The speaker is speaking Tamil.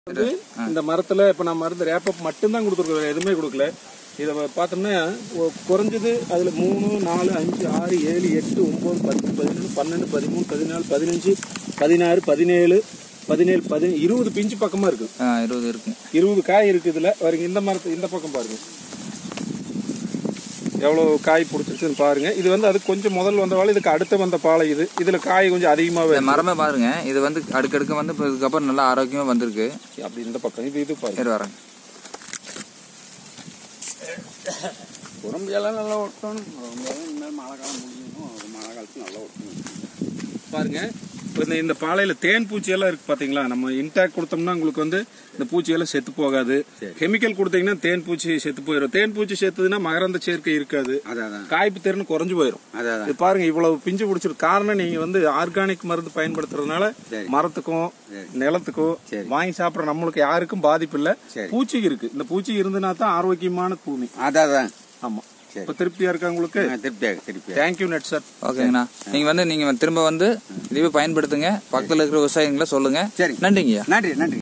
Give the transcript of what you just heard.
வந்து இந்த மரத்துல இப்ப நான் மருந்து ரேப்பப் மட்டும்தான் கொடுத்துருக்கோம் எதுவுமே கொடுக்கல இதை பார்த்தோம்னா ஒ- குறைஞ்சது அதுல மூணு நாலு அஞ்சு ஆறு ஏழு எட்டு ஒன்பது பத்து பதினொன்று பன்னெண்டு பதிமூணு பதினாலு பதினஞ்சு பதினாறு பதினேழு பதினேழு பதின இருபது பிஞ்சு பக்கமா இருக்கு ஆ, இருபது இருக்கு இருபது காய் இருக்கு இதுல பாருங்க இந்த மரத்து இந்த பக்கம் பாருங்க எவ்வளவு காய் பிடிச்சிருக்குன்னு பாருங்க இது வந்து அது கொஞ்சம் முதல் வந்த வாழை இதுக்கு அடுத்த வந்த பாலை இது இதுல காய் கொஞ்சம் அதிகமாவே இந்த மரமே பாருங்க இது வந்து அடுக்கடுக்கு வந்து இப்போ இதுக்கப்புறம் நல்லா ஆரோக்கியமா வந்திருக்கு இருக்கு. அப்படி இந்த பக்கம் இது இது பாருங்க சரி வரேன் உடம்பு எல்லாம் நல்லா ஒட்டணும் உடம்பு எல்லாம் இனிமேல் மழை காலம் முடியணும் மழை காலத்துக்கு நல்லா ஒட்டணும் பாருங்க இப்ப இந்த இந்த பாலையில தேன் பூச்சி எல்லாம் இருக்கு பாத்தீங்களா நம்ம இன்டாக் கொடுத்தோம்னா உங்களுக்கு வந்து இந்த பூச்சி எல்லாம் செத்து போகாது கெமிக்கல் கொடுத்தீங்கன்னா தேன் பூச்சி செத்து போயிடும் தேன் பூச்சி செத்துதுன்னா மகரந்த சேர்க்கை இருக்காது அதான் அதான் காய்ப்பு திறன் குறைஞ்சு போயிடும் அதான் அதான் இது பாருங்க இவ்வளவு பிஞ்சு பிடிச்சிருக்கு காரணம் நீங்க வந்து ஆர்கானிக் மருந்து பயன்படுத்துறதுனால சரி. மரத்துக்கும் சரி. நிலத்துக்கும் சரி. வாங்கி சாப்பிடுற நம்மளுக்கு யாருக்கும் பாதிப்பு இல்ல சரி. பூச்சி இருக்கு இந்த பூச்சி இருந்துனா தான் ஆரோக்கியமான பூமி அதான் அதான் ஆமா சரி. இப்ப திருப்தியா இருக்கா உங்களுக்கு ஆ, திருப்தியாக திருப்தியாக தேங்க்யூ நெட் சார் ஓகேங்கண்ணா நீங்க வந்து நீங்க திரும்ப வந்து இதுவே பயன்படுத்துங்க பக்கத்துல இருக்கிற விவசாயிகளை சொல்லுங்க சரி. நன்றிங்கய்யா நன்றி நன்றி